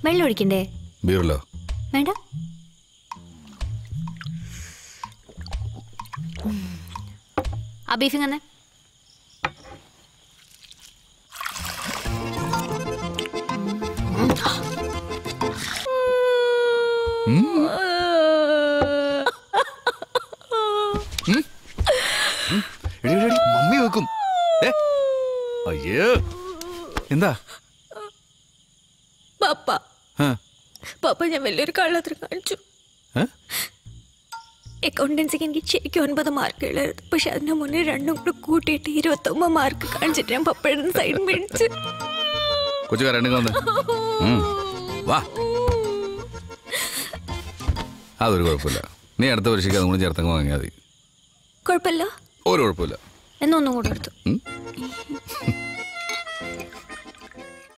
വെള്ളം ഒഴിക്കണ്ടേ ബീറിലോ വേണ്ട ആ ബീഫിങ് തന്നെ എടി, എടി, എടി, മമ്മി വെക്കും ഏ അയ്യോ എന്താ പപ്പ ആ, പപ്പ ഞാൻ വലിയൊരു കള്ളത്തിന് കാണിച്ചു ഏ? അക്കൗണ്ടൻസിക്ക് എനിക്ക് ശരിക്കും ഒൻപത് മാർക്ക് ഉള്ളായിരുന്നു പക്ഷെ അതിന് മുന്നേ രണ്ടും കൂടെ കൂട്ടിയിട്ട് ഇരുപത്തൊമ്പത് മാർക്ക് കാണിച്ചിട്ട് ഞാൻ പപ്പയുടെ സൈഡ് മേടിച്ചു കൊച്ചു കരണ്ടുക വന്ന് ഉം, വാ അതൊരു കുഴപ്പമില്ല നീ അടുത്ത പരീക്ഷയ്ക്ക് അതും കൂടി ചേർത്തങ്ങ് വാങ്ങിയാൽ മതി കുഴപ്പമില്ല ഒരു കുഴപ്പമില്ല എന്നൊന്നും കൂടെ എടുത്തു ഉം?